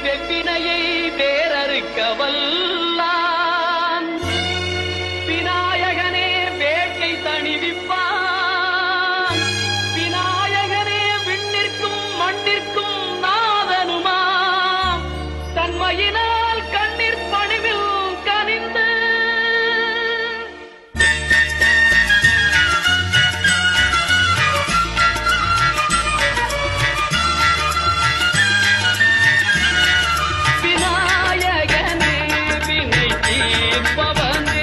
வெப்பினையை வேறறுக்க வல்லான் விநாயகனே வேட்டை தணிவிப்பான் விநாயகனே விண்ணிற்கும் மண்ணிற்கும் நாதனுமாம் தன்மையினால் கண்ணீர் பணிவில் கனிந்து விநாயகனே வினை தீர்ப்பவனே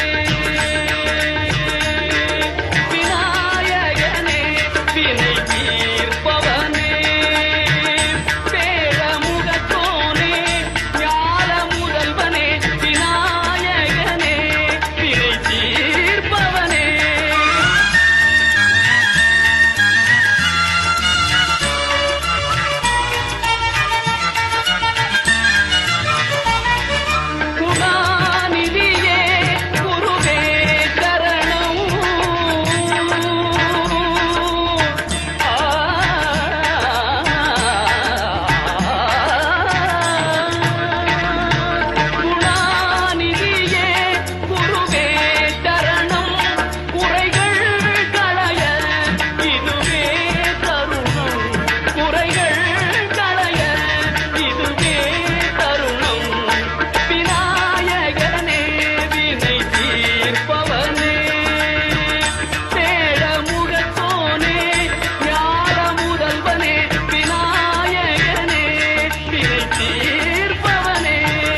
விநாயகனே வினை தீர்ப்பவனே பேரமுகத்தோனே ஞான முதல்வனே விநாயகனே வினை தீர்ப்பவனே குணாநிதியே குருவே சரணம் ஆ குணாநிதியே குருவே சரணம் குறைகள் களைய இதுவே தருணம் குறைகள் களைய இதுவே தருணம் விநாயகனே வினை தீர்ப்பவனே தேடமுகத்தோனே ஞான முதல்வனே விநாயகனே வினை தீர்ப்பவனே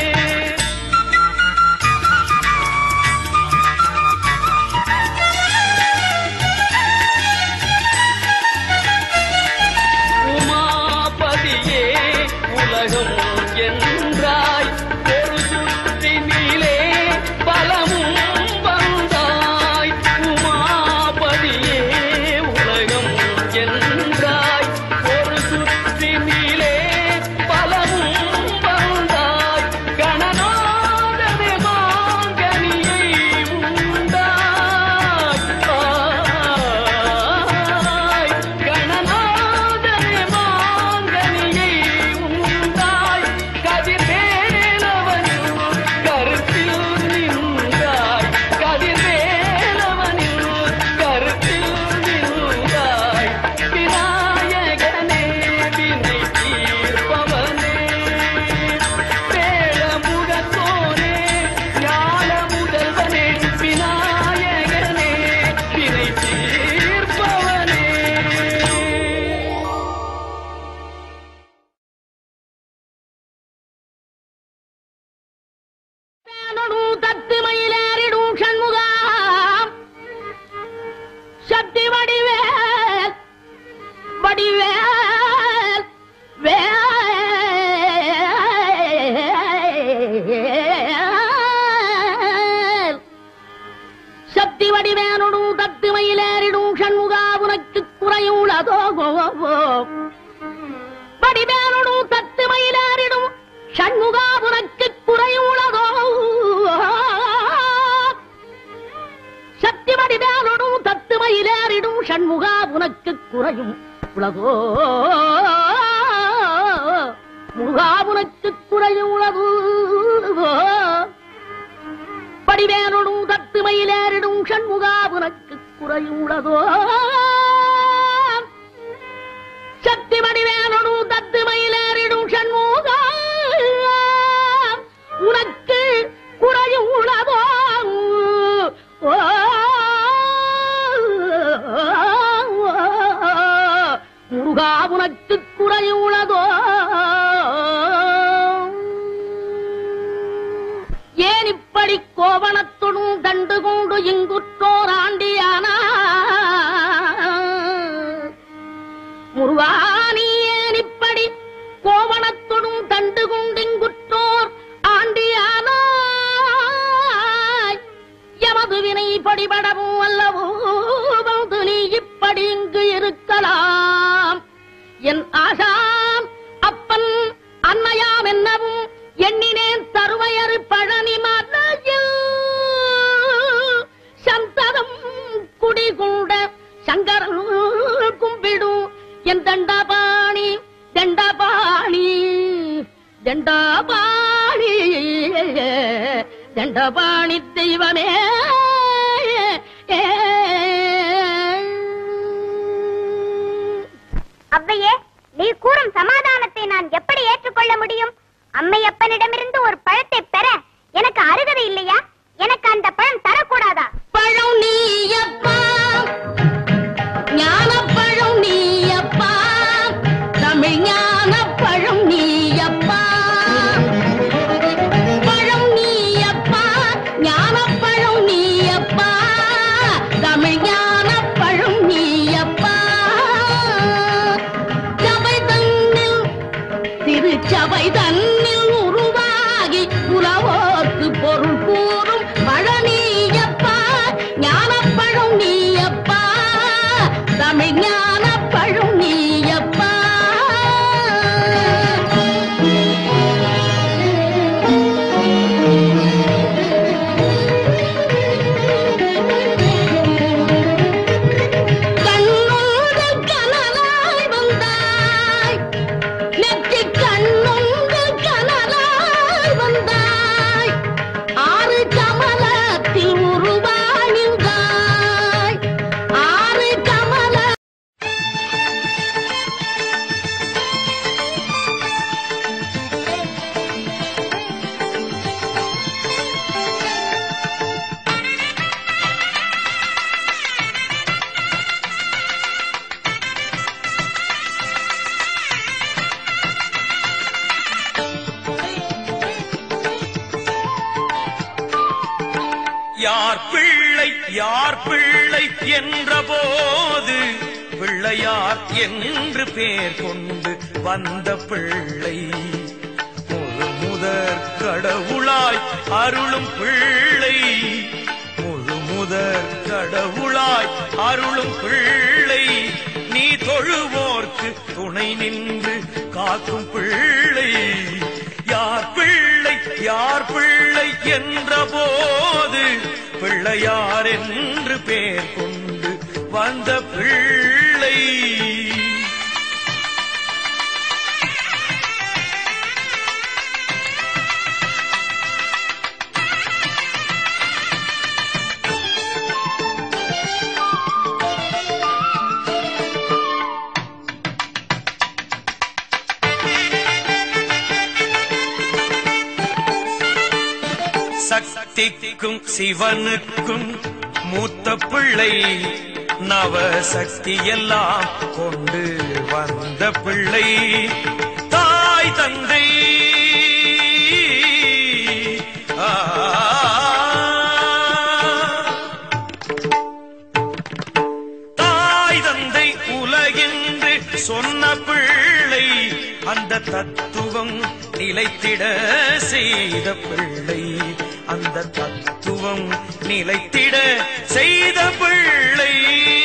உமாபதியே உலகம் என்றாய் ஒரு சுற்றினிலே பலமும் வந்தாய் உமாபதியே உலகம் என்றாய் ஒரு சுற்றினிலே பலமும் வந்தாய் கணநாதனே மாங்கனியை உண்டாய் ஆய் கணநாதனே மாங்கனியை உண்டாய் கதிர்வேலவனில் கருத்தில் நின்றாய் கதிர்வேலவனில் கருத்தில் நின்றாய் விநாயகனே வினை தீர்ப்பவனே வேளமுகத்தோனே ஞான முதல்வனே விநாயகனே வினை தீர்ப்பவனே தேனொடும் தத்து மயிலேறிடும் சண்முகாம் சக்தி வடிவேல் வடிவேல் வேல் சக்தி வடிவேனொடும் தத்து மயிலேறிடும் சண்முகா உனக்கு குறையுள்ளதோ வடிவேனொடும் தத்து மயிலேறிடும் சண்முகா உனக்கு குறையுள்ளதோ சக்தி வடிவேனொடும் தத்து மயிலேறிடும் சண்முகா உனக்கு குறையும் உலகோ முருகா உனக்கு குறையும் உலகு படிவேனொடும் தத்து மயிலேறிடும் சண்முகா உனக்கு குறையும் உலகோ சக்தி வடிவேனொடும் தத்து மயிலேறிடும் சண்முகா உனக்கு குறையும் உலகோ ஓ முருகா உனக்கு குறையும் உலகோ ஏன் இப்படி கோவணத்துடன் கண்டு கொண்டு இங்குற்றோர் ஆண்டியானா முருகானி ஏன் இப்படி கோவணத்துடன் கண்டு கொண்டு இங்குற்றோர் ஆண்டியானாய் எமது வினை படிபடவும் அல்லவோ வந்து நீ இப்படி இங்கு இருக்கலாம் என் ஆசாம் அப்பன் அன்னையாம் என்னவும் எண்ணினேன் தருவையறு பழனி மலையில் சந்ததம் குடிகொண்ட சங்கரன் கும்பிடும் என் தண்டபாணி தண்டபாணி தண்டபாணி தண்டபாணி தெய்வமே அவ்வையே நீ கூறும் சமாதானத்தை நான் எப்படி ஏற்றுக்கொள்ள முடியும் அம்மையப்பனிடமிருந்து ஒரு பழத்தை பெற எனக்கு அருகதை இல்லையா எனக்கு அந்த பழம் தரக்கூடாதா பழம் நீயப்பா ஞானப்பழம் நீயப்பா தமிழ் ஞானப்பழம் நீயப்பா பழம் நீயப்பா ஞானப்பழம் நீயப்பா தமிழ் ஞானப்பழம் நீயப்பா சபை தன்னில் திருச்சபை தன்னில் உருவாகி உலவோர்க்கு பொருள் கூறும் பழனியப்பா ஞானப்பழம் நீயப்பா தமிழ் ஞானப்பழம் நீயப்பா கண்ணோடு கனலாய் வந்தாய் நெற்றி கண்ணொன்று கனலாய் வந்தாய் ஆறு கமலத்தில் உருவானிந்தாய் ஆறு கமல யார் பிள்ளை யார் பிள்ளை என்ற போது பிள்ளையார் என்று பேர் கொண்டு வந்த பிள்ளை முழு முதற் கடவுளாய் அருளும் பிள்ளை முழு முதற் கடவுளாய் அருளும் பிள்ளை நீ தொழுவோர்க்கு துணை நின்று காக்கும் பிள்ளை யார் பிள்ளை யார் பிள்ளை என்ற போது பிள்ளையார் என்று பேர் கொண்டு வந்த பிள்ளை சக்திக்கும் சிவனுக்கும் மூத்த பிள்ளை நவ சக்தி எல்லாம் கொண்டு வந்த பிள்ளை தாய் தந்தை ஆ. தாய் தந்தை உலகென்று சொன்ன பிள்ளை அந்த தத்துவம் நிலைத்திட செய்த பிள்ளை அந்த தத்துவம் நிலைத்திட செய்த பிள்ளை